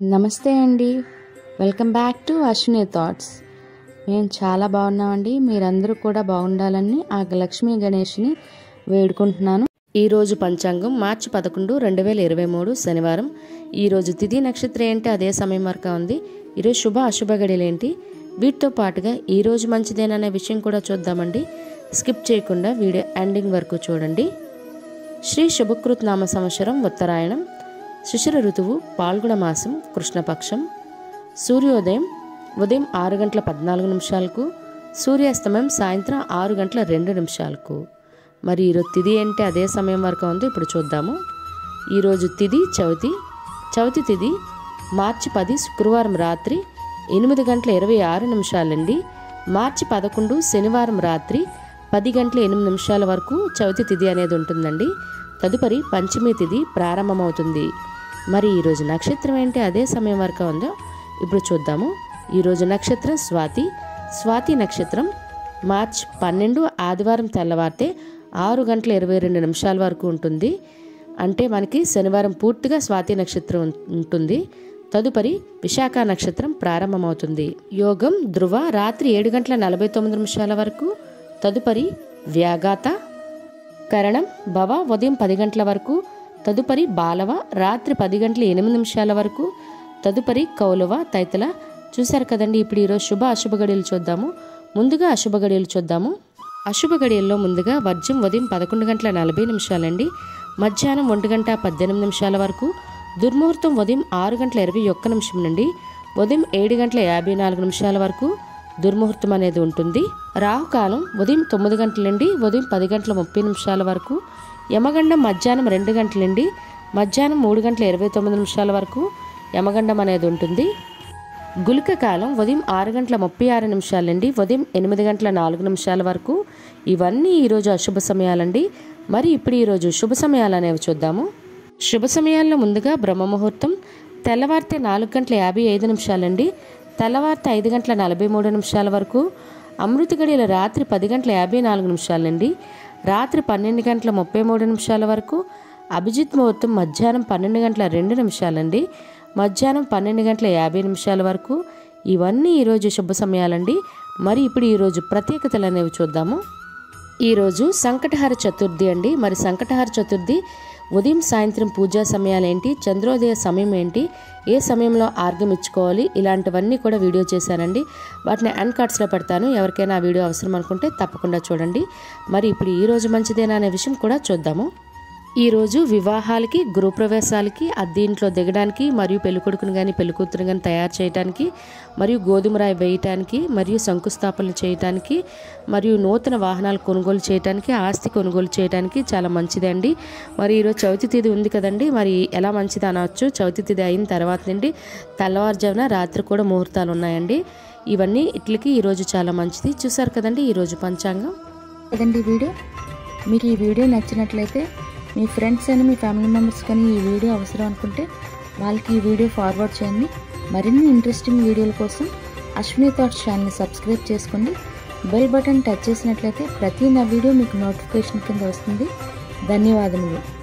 నమస్తే అండి welcome back to Ashwini thoughts మేము చాలా బాగున్నామండి మీరందరూ కూడా బాగుండాలని ఆ లక్ష్మీ గణేష్ని వేడుకుంటున్నాను ఈరోజు పంచాంగం మార్చి పదకొండు రెండు వేల ఇరవై మూడు శనివారం ఈరోజు తిథి నక్షత్రం ఏంటి అదే సమయం వరకు ఉంది ఈరోజు శుభ అశుభ గడియలు ఏంటి వీటితో పాటుగా ఈరోజు మంచిదేననే విషయం కూడా చూద్దామండి స్కిప్ చేయకుండా వీడియో ఎండింగ్ వరకు చూడండి శ్రీ శుభకృత్ నామ సంవత్సరం ఉత్తరాయణం శిశిర ఋతువు పాల్గొన మాసం కృష్ణపక్షం సూర్యోదయం ఉదయం ఆరు గంటల పద్నాలుగు నిమిషాలకు సూర్యాస్తమయం సాయంత్రం ఆరు గంటల రెండు నిమిషాలకు మరి ఈరోజు తిథి అంటే అదే సమయం వరకు ఉంది ఇప్పుడు చూద్దాము ఈరోజు తిథి చవితి చవితి తిథి మార్చి పది శుక్రవారం రాత్రి ఎనిమిది గంటల ఇరవై ఆరు నిమిషాలండి మార్చి పదకొండు శనివారం రాత్రి పది గంటల ఎనిమిది నిమిషాల వరకు చవితి తిథి అనేది ఉంటుందండి తదుపరి పంచమి తిథి ప్రారంభమవుతుంది మరి ఈరోజు నక్షత్రం ఏంటి అదే సమయం వరకు ఉందో ఇప్పుడు చూద్దాము ఈరోజు నక్షత్రం స్వాతి స్వాతి నక్షత్రం మార్చ్ పన్నెండు ఆదివారం తెల్లవారితే ఆరు గంటల ఇరవై రెండు నిమిషాల వరకు ఉంటుంది అంటే మనకి శనివారం పూర్తిగా స్వాతి నక్షత్రం ఉం- ఉంటుంది తదుపరి విశాఖ నక్షత్రం ప్రారంభమవుతుంది యోగం ధ్రువ రాత్రి ఏడు గంటల నలభై తొమ్మిది నిమిషాల వరకు తదుపరి వ్యాఘాత కరణం భవ ఉదయం పది గంటల వరకు తదుపరి బాలవ రాత్రి పది గంటల ఎనిమిది నిమిషాల వరకు తదుపరి కౌలవ తైతల చూశారు కదండి ఇప్పుడు ఈరోజు శుభ అశుభ గడియలు చూద్దాము ముందుగా అశుభ గడియలు చూద్దాము అశుభ గడియల్లో ముందుగా వర్జం ఉదయం పదకొండు గంటల నలభై నిమిషాలండి మధ్యాహ్నం ఒంటి గంట పద్దెనిమిది నిమిషాల వరకు దుర్ముహూర్తం ఉదయం ఆరు గంటల ఇరవై ఒక్క నిమిషం నుండి ఉదయం ఏడు గంటల యాభై నాలుగు నిమిషాల వరకు దుర్ముహూర్తం అనేది ఉంటుంది రాహుకాలం ఉదయం తొమ్మిది గంటల నుండి ఉదయం పది గంటల ముప్పై నిమిషాల వరకు యమగండం మధ్యాహ్నం రెండు గంటల నుండి మధ్యాహ్నం మూడు గంటల ఇరవై తొమ్మిది నిమిషాల వరకు యమగండం అనేది ఉంటుంది గుళిక కాలం ఉదయం ఆరు గంటల ముప్పై ఆరు నిమిషాల నుండి ఉదయం ఎనిమిది గంటల నాలుగు నిమిషాల వరకు ఇవన్నీ ఈరోజు అశుభ సమయాలండి మరి ఇప్పుడు ఈరోజు శుభ సమయాలు అనేవి చూద్దాము శుభ సమయాల్లో ముందుగా బ్రహ్మ ముహూర్తం తెల్లవారితే నాలుగు గంటల యాభై ఐదు నిమిషాలండి తెల్లవారితే ఐదు గంటల నలభై మూడు నిమిషాల వరకు అమృత గడియల రాత్రి పది గంటల యాభై నాలుగు నిమిషాలండి రాత్రి పన్నెండు గంటల ముప్పై మూడు నిమిషాల వరకు అభిజిత్ ముహూర్తం మధ్యాహ్నం పన్నెండు గంటల రెండు నిమిషాలండి మధ్యాహ్నం పన్నెండు గంటల యాభై నిమిషాల వరకు ఇవన్నీ ఈరోజు శుభ సమయాలండి మరి ఇప్పుడు ఈరోజు ప్రత్యేకతలు అనేవి చూద్దాము ఈరోజు సంకటహార చతుర్థి అండి మరి సంకటహార చతుర్థి ఉదయం సాయంత్రం పూజా సమయాలు ఏంటి చంద్రోదయ సమయం ఏంటి ఏ సమయంలో ఆర్గం ఇచ్చుకోవాలి ఇలాంటివన్నీ కూడా వీడియో చేశానండి వాటిని అండ్ కార్డ్స్లో పెడతాను ఎవరికైనా ఆ వీడియో అవసరం అనుకుంటే తప్పకుండా చూడండి మరి ఇప్పుడు ఈ రోజు మంచిదేనా అనే విషయం కూడా చూద్దాము ఈరోజు వివాహాలకి గృహప్రవేశాలకి అద్దీంట్లో దిగడానికి మరియు పెళ్ళికొడుకుని కానీ పెళ్ళికూతురు కానీ తయారు చేయడానికి మరియు గోధుమ రాయి వేయటానికి మరియు శంకుస్థాపనలు చేయటానికి మరియు నూతన వాహనాలు కొనుగోలు చేయటానికి ఆస్తి కొనుగోలు చేయడానికి చాలా మంచిదండి మరి ఈరోజు చవితి తిథి ఉంది కదండి మరి ఎలా మంచిది అనవచ్చు చవితి తిథి అయిన తర్వాత నుండి తెల్లవారుజామున రాత్రి కూడా ముహూర్తాలు ఉన్నాయండి ఇవన్నీ ఇట్లకి ఈరోజు చాలా మంచిది చూసారు కదండి ఈరోజు పంచాంగం కదండి ఈ వీడియో మీకు ఈ వీడియో నచ్చినట్లయితే మీ ఫ్రెండ్స్ అని మీ ఫ్యామిలీ మెంబర్స్ కానీ ఈ వీడియో అవసరం అనుకుంటే వాళ్ళకి ఈ వీడియో ఫార్వర్డ్ చేయండి మరిన్ని ఇంట్రెస్టింగ్ వీడియోల కోసం అశ్విని థాట్స్ ఛానల్ని సబ్స్క్రైబ్ చేసుకోండి బెల్ బటన్ టచ్ చేసినట్లయితే ప్రతి నా వీడియో మీకు నోటిఫికేషన్ కింద వస్తుంది ధన్యవాదములు